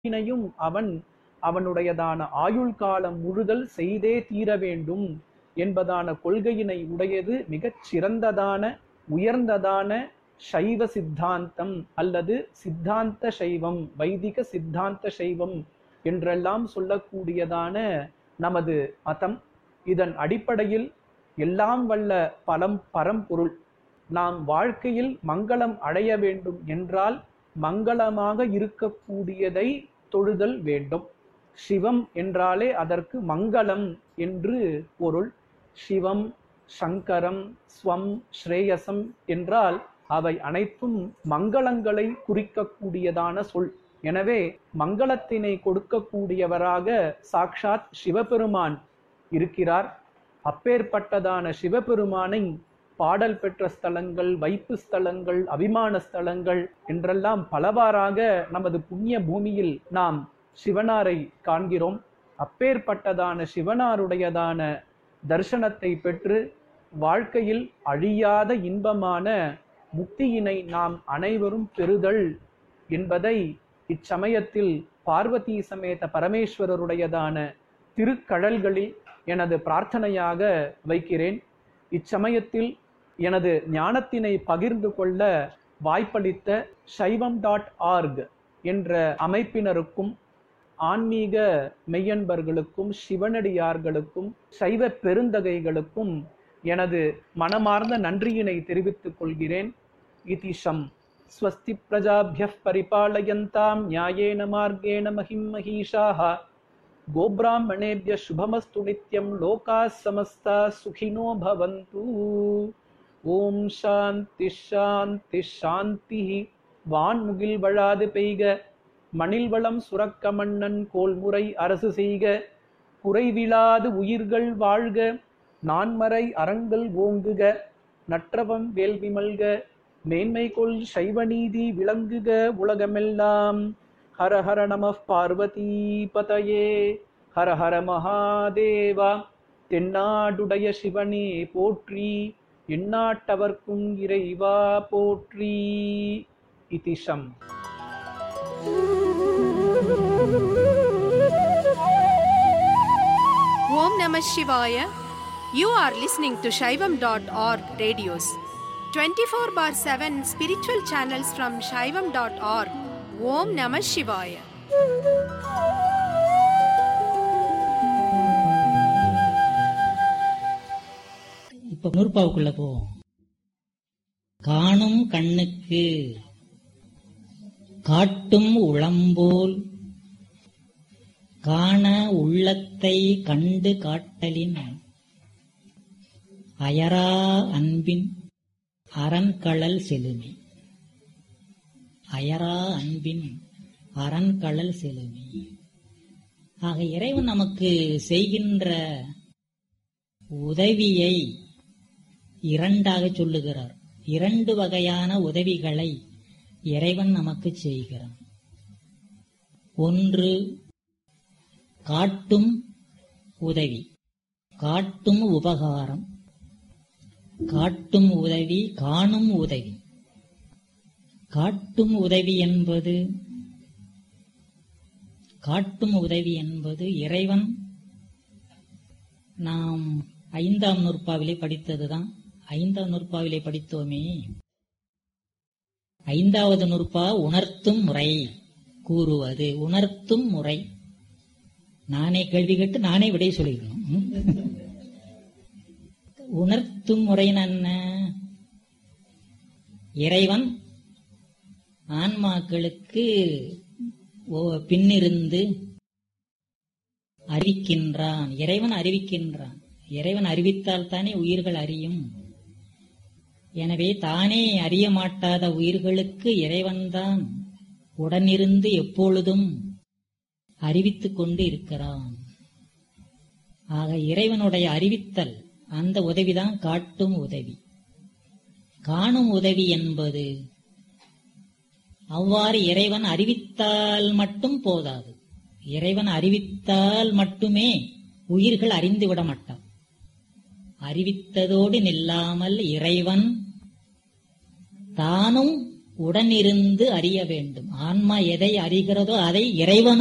வினையும் அவன் அவனுடையதான ஆயுள் காலம் முழுதல் செய்தே தீர வேண்டும் என்பதான கொள்கையினை உடையது மிகச் சிறந்ததான உயர்ந்ததான சைவ சித்தாந்தம் அல்லது சித்தாந்த சைவம் வைதிக சித்தாந்த சைவம் என்றெல்லாம் சொல்லக்கூடியதான நமது மதம் இதன் அடிப்படையில் எல்லாம் வல்ல பலம் பரம்பொருள் நாம் வாழ்க்கையில் மங்களம் அடைய வேண்டும் என்றால் மங்களமாக இருக்கக்கூடியதை தொழுதல் வேண்டும் சிவம் என்றாலே அதற்கு மங்களம் என்று பொருள் சிவம் சங்கரம் ஸ்வம் ஸ்ரேயசம் என்றால் அவை அனைத்தும் மங்களங்களை குறிக்கக்கூடியதான சொல் எனவே மங்களத்தினை கொடுக்கக்கூடியவராக சாக்ஷாத் சிவபெருமான் இருக்கிறார் அப்பேற்பட்டதான சிவபெருமானை பாடல் பெற்ற ஸ்தலங்கள் வைப்பு ஸ்தலங்கள் அபிமான ஸ்தலங்கள் என்றெல்லாம் பலவாறாக நமது புண்ணிய பூமியில் நாம் சிவனாரை காண்கிறோம் அப்பேற்பட்டதான சிவனாருடையதான தரிசனத்தை பெற்று வாழ்க்கையில் அழியாத இன்பமான முக்தியினை நாம் அனைவரும் பெறுதல் என்பதை இச்சமயத்தில் பார்வதி சமேத பரமேஸ்வரருடையதான திருக்கழல்களில் எனது பிரார்த்தனையாக வைக்கிறேன் இச்சமயத்தில் எனது ஞானத்தினை பகிர்ந்து கொள்ள வாய்ப்பளித்த சைவம் டாட் ஆர்க் என்ற அமைப்பினருக்கும் ஆன்மீக மெய்யன்பர்களுக்கும் சிவனடியார்களுக்கும் சைவ பெருந்தகைகளுக்கும் எனது மனமார்ந்த நன்றியினை தெரிவித்துக் கொள்கிறேன் இதிஷம் ஸ்வஸ்தி பிரஜாபியः பரிபாலயந்தாம் நியாயேன மார்கேண மகிம் மகீஷாः गोब्राह्मणेभ्यः शुभमस्तु नित्यं लोकाः समस्ताः सुखिनो भवन्तु ஓம் சாந்தி சாந்தி சாந்தி வான்முகில் வழாது பெய்க மணில் வளம் சுரக்க மன்னன் கோல்முறை அரசு செய்க குறைவிலாது உயிர்கள் வாழ்க நான்மறை அறங்கள் ஓங்குக நற்றவம் வேள்வி மல்க மேன்மை கொள் சைவநீதி விளங்குக உலகமெல்லாம் ஹர ஹர நம பார்வதி பதயே ஹர ஹர மகாதேவா தென்னாடுடைய சிவனே போற்றி எந்நாட்டவர்க்கும் இறைவா போற்றி இதிஷம் Om Namah Shivaya. You are listening to Shaivam.org radios. 24 bar 7 spiritual channels from Shaivam.org. Om Namah Shivaya. இப்ப நூற்பாவுக்குள்ள போவோம் காணும் கண்ணுக்கு காட்டும் உளம்போல் காண உள்ளத்தை கண்டு காட்டலின் அயரா அன்பின் அரண்களல் செலுமி அயரா அன்பின் அரண்களல் செலுமி ஆக இறைவன் நமக்கு செய்கின்ற உதவியை இரண்டாக சொல்லுகிறார் இரண்டு வகையான உதவிகளை இறைவன் நமக்கு செய்கிறான் ஒன்று காட்டும் உதவி காட்டும் உபகாரம் காட்டும் உதவி காணும் உதவி காட்டும் உதவி என்பது காட்டும் உதவி என்பது இறைவன் நாம் ஐந்தாம் நூற்பாவிலே படித்ததுதான் ஐந்தாம் நூற்பாவிலே படித்தோமே ஐந்தாவது நூற்பா உணர்த்தும் முறை கூறுவது உணர்த்தும் முறை நானே கேள்வி கேட்டு நானே விடை சொல்லிக்கணும் உணர்த்தும் முறைன்னு என்ன இறைவன் ஆன்மாக்களுக்கு ஓ- பின்னிருந்து அறிவிக்கின்றான் இறைவன் அறிவிக்கின்றான் இறைவன் அறிவித்தால் தானே உயிர்கள் அறியும் எனவே தானே அறிய மாட்டாத உயிர்களுக்கு இறைவன்தான் உடனிருந்து எப்பொழுதும் அறிவித்துக் கொண்டு இருக்கிறான் ஆக இறைவனுடைய அறிவித்தல் அந்த உதவிதான் காட்டும் உதவி காணும் உதவி என்பது அவ்வாறு இறைவன் அறிவித்தால் மட்டும் போதாது இறைவன் அறிவித்தால் மட்டுமே உயிர்கள் அறிந்து விட மாட்டான் அறிவித்ததோடு நில்லாமல் இறைவன் தானும் உடனிருந்து அறிய வேண்டும் ஆன்மா எதை அறிகிறதோ அதை இறைவனும்